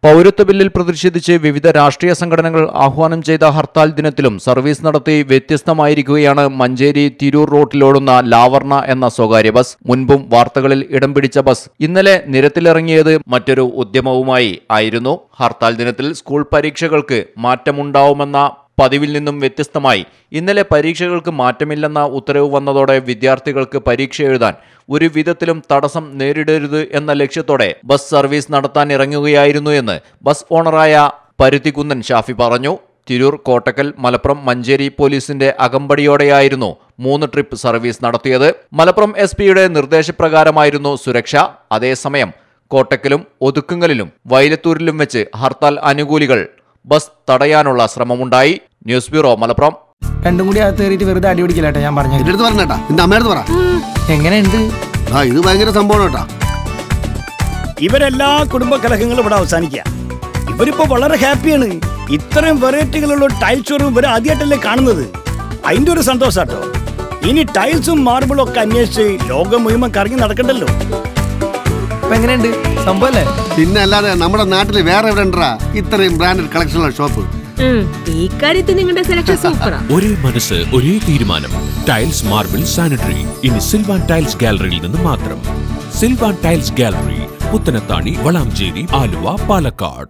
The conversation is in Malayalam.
പൗരത്വ ബില്ലിൽ പ്രതിഷേധിച്ച് വിവിധ രാഷ്ട്രീയ സംഘടനകൾ ആഹ്വാനം ചെയ്ത ഹർത്താൽ ദിനത്തിലും സർവീസ് നടത്തി വ്യത്യസ്തമായിരിക്കുകയാണ് മഞ്ചേരി തിരൂർ റോട്ടിലോടുന്ന ലാവർണ എന്ന സ്വകാര്യ ബസ് മുൻപും വാർത്തകളിൽ ഇടം പിടിച്ച ബസ് ഇന്നലെ നിരത്തിലിറങ്ങിയത് മറ്റൊരു ഉദ്യമവുമായി ആയിരുന്നു ഹർത്താൽ ദിനത്തിൽ സ്കൂൾ പരീക്ഷകൾക്ക് മാറ്റമുണ്ടാവുമെന്ന പതിവിൽ നിന്നും വ്യത്യസ്തമായി ഇന്നലെ പരീക്ഷകൾക്ക് മാറ്റമില്ലെന്ന ഉത്തരവ് വന്നതോടെ വിദ്യാർത്ഥികൾക്ക് പരീക്ഷ എഴുതാൻ ഒരു വിധത്തിലും തടസ്സം നേരിടരുത് എന്ന ലക്ഷ്യത്തോടെ ബസ് സർവീസ് നടത്താൻ ഇറങ്ങുകയായിരുന്നു എന്ന് ബസ് ഓണറായ പരുത്തിക്കുന്നൻ ഷാഫി പറഞ്ഞു തിരൂർ കോട്ടക്കൽ മലപ്പുറം മഞ്ചേരി പോലീസിന്റെ അകമ്പടിയോടെയായിരുന്നു മൂന്ന് ട്രിപ്പ് സർവീസ് നടത്തിയത് മലപ്പുറം എസ് പിയുടെ നിർദ്ദേശപ്രകാരമായിരുന്നു സുരക്ഷ അതേസമയം കോട്ടക്കലും ഒതുക്കുങ്ങലിലും വൈലത്തൂരിലും വെച്ച് ഹർത്താൽ അനുകൂലികൾ ബസ് തടയാനുള്ള ശ്രമമുണ്ടായി ന്യൂസ് ബ്യൂറോ മലപ്പുറം രണ്ടും കൂടി അകത്ത് കയറിയിട്ട് വെറുതെ അടി പിടിക്കില്ലേട്ടാ ഞാൻ പറഞ്ഞു എന്റെ അടുത്ത് പറഞ്ഞേട്ടാ എന്റെ അമ്മയടുത്ത് പറ എങ്ങനെയുണ്ട് ആ ഇത് ഭയങ്കര സംഭവം കേട്ടാ ഇവരെല്ലാ കുടുംബ കലഹങ്ങളും ഇവിടെ അവസാനിക്കുക ഇവരിപ്പോ വളരെ ഹാപ്പിയാണ് ഇത്രയും വെറൈറ്റികളുള്ള ടൈൽ ഷോറൂം ഇവർ ആദ്യമായിട്ടല്ലേ കാണുന്നത് അതിന്റെ ഒരു സന്തോഷാട്ടോ ഇനി ടൈൽസും മാർബിളും ഒക്കെ അന്വേഷിച്ച് ലോകം മുഴുവൻ കറങ്ങി നടക്കണ്ടല്ലോ അപ്പൊ എങ്ങനെയുണ്ട് സംഭവല്ലേ പിന്നെ അല്ലാതെ നമ്മുടെ നാട്ടിൽ വേറെ എവിടെ ഉണ്ടാ ഇത്രയും ബ്രാൻഡഡ് കളക്ഷനുള്ള ഷോപ്പ് ഉം. ഈ കാര്യത്തിൽ നിങ്ങളുടെ സെലക്ഷൻ സൂപ്പറാ ഒരേ മനസ്സ് ഒരേ തീരുമാനം ടൈൽസ് മാർബിൾ സാനിറ്ററി ഇനി സിൽവാൻ ടൈൽസ് ഗാലറിയിൽ നിന്ന് മാത്രം Silvan tiles gallery Puthanathani Valanchery Aluva Palakkad